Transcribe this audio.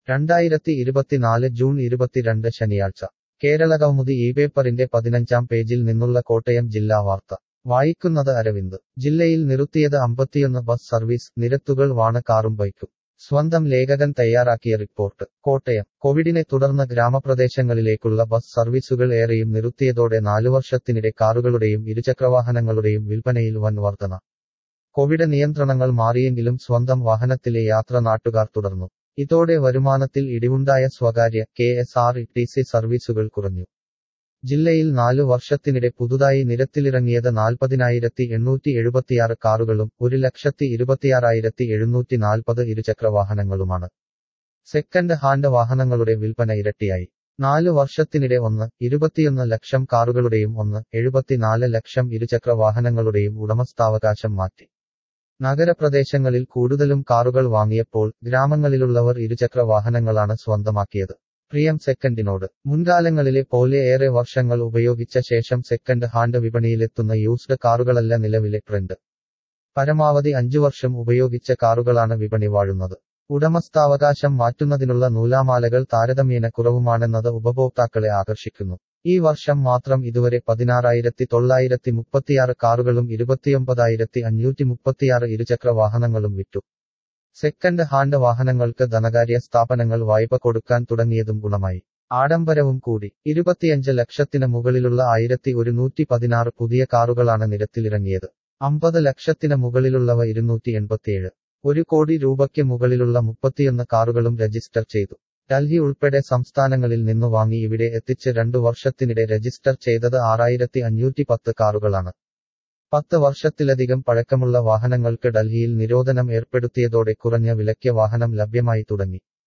രണ്ടായിരത്തി ഇരുപത്തിനാല് ജൂൺ ഇരുപത്തിരണ്ട് ശനിയാഴ്ച കേരള കൗമുദി ഈ പേപ്പറിന്റെ പതിനഞ്ചാം പേജിൽ നിന്നുള്ള കോട്ടയം ജില്ലാ വാർത്ത വായിക്കുന്നത് അരവിന്ദ് ജില്ലയിൽ നിർത്തിയത് അമ്പത്തിയൊന്ന് ബസ് സർവീസ് നിരത്തുകൾ വാണ് കാറും ബൈക്കും സ്വന്തം ലേഖകൻ തയ്യാറാക്കിയ റിപ്പോർട്ട് കോട്ടയം കോവിഡിനെ തുടർന്ന് ഗ്രാമപ്രദേശങ്ങളിലേക്കുള്ള ബസ് സർവീസുകൾ ഏറെയും നിർത്തിയതോടെ നാലു വർഷത്തിനിടെ കാറുകളുടെയും ഇരുചക്രവാഹനങ്ങളുടെയും വിൽപ്പനയിൽ വൻ വർധന കോവിഡ് നിയന്ത്രണങ്ങൾ മാറിയെങ്കിലും സ്വന്തം വാഹനത്തിലെ യാത്ര നാട്ടുകാർ തുടർന്നു ഇതോടെ വരുമാനത്തിൽ ഇടിവുണ്ടായ സ്വകാര്യ K S R T C സർവീസുകൾ കുറഞ്ഞു ജില്ലയിൽ നാലു വർഷത്തിനിടെ പുതുതായി നിരത്തിലിറങ്ങിയത് നാൽപ്പതിനായിരത്തി എണ്ണൂറ്റി എഴുപത്തിയാറ് കാറുകളും ഒരു ലക്ഷത്തി ഇരുപത്തിയാറായിരത്തി എഴുന്നൂറ്റി നാൽപ്പത് ഇരുചക്രവാഹനങ്ങളുമാണ് സെക്കൻഡ് ഹാൻഡ് വാഹനങ്ങളുടെ വിൽപ്പന ഇരട്ടിയായി നാലു വർഷത്തിനിടെ ഒന്ന് ഇരുപത്തിയൊന്ന് ലക്ഷം കാറുകളുടെയും ഒന്ന് എഴുപത്തിനാല് ലക്ഷം ഇരുചക്ര വാഹനങ്ങളുടെയും ഉടമസ്ഥാവകാശം മാറ്റി നഗരപ്രദേശങ്ങളിൽ കൂടുതലും കാറുകൾ വാങ്ങിയപ്പോൾ ഗ്രാമങ്ങളിലുള്ളവർ ഇരുചക്ര വാഹനങ്ങളാണ് സ്വന്തമാക്കിയത് പ്രിയം സെക്കൻഡിനോട് മുൻകാലങ്ങളിലെ പോലെ ഏറെ വർഷങ്ങൾ ഉപയോഗിച്ച ശേഷം സെക്കൻഡ് ഹാൻഡ് വിപണിയിലെത്തുന്ന യൂസ്ഡ് കാറുകളല്ല നിലവിലെ ട്രെൻഡ് പരമാവധി അഞ്ചു വർഷം ഉപയോഗിച്ച കാറുകളാണ് വിപണി വാഴുന്നത് ഉടമസ്ഥാവകാശം മാറ്റുന്നതിനുള്ള നൂലാമാലകൾ താരതമ്യേന കുറവുമാണെന്നത് ഉപഭോക്താക്കളെ ആകർഷിക്കുന്നു ഈ വർഷം മാത്രം ഇതുവരെ പതിനാറായിരത്തി തൊള്ളായിരത്തി മുപ്പത്തിയാറ് കാറുകളും ഇരുപത്തിയൊമ്പതായിരത്തി അഞ്ഞൂറ്റി മുപ്പത്തിയാറ് ഇരുചക്ര വാഹനങ്ങളും വിറ്റു സെക്കൻഡ് ഹാൻഡ് വാഹനങ്ങൾക്ക് ധനകാര്യ സ്ഥാപനങ്ങൾ വായ്പ കൊടുക്കാൻ തുടങ്ങിയതും ഗുണമായി ആഡംബരവും കൂടി ഇരുപത്തിയഞ്ച് ലക്ഷത്തിന് മുകളിലുള്ള ആയിരത്തി ഒരുന്നൂറ്റി പതിനാറ് പുതിയ കാറുകളാണ് നിരത്തിലിറങ്ങിയത് അമ്പത് ലക്ഷത്തിന് മുകളിലുള്ളവ ഇരുന്നൂറ്റി എൺപത്തിയേഴ് ഒരു കോടി രൂപയ്ക്ക് മുകളിലുള്ള മുപ്പത്തിയൊന്ന് കാറുകളും രജിസ്റ്റർ ചെയ്തു ഡൽഹി ഉൾപ്പെടെ സംസ്ഥാനങ്ങളിൽ നിന്നു വാങ്ങി ഇവിടെ എത്തിച്ച് രണ്ടു വർഷത്തിനിടെ രജിസ്റ്റർ ചെയ്തത് ആറായിരത്തി അഞ്ഞൂറ്റി പത്ത് കാറുകളാണ് പത്ത് വർഷത്തിലധികം പഴക്കമുള്ള വാഹനങ്ങൾക്ക് ഡൽഹിയിൽ നിരോധനം ഏർപ്പെടുത്തിയതോടെ കുറഞ്ഞ വിലയ്ക്ക് വാഹനം ലഭ്യമായി തുടങ്ങി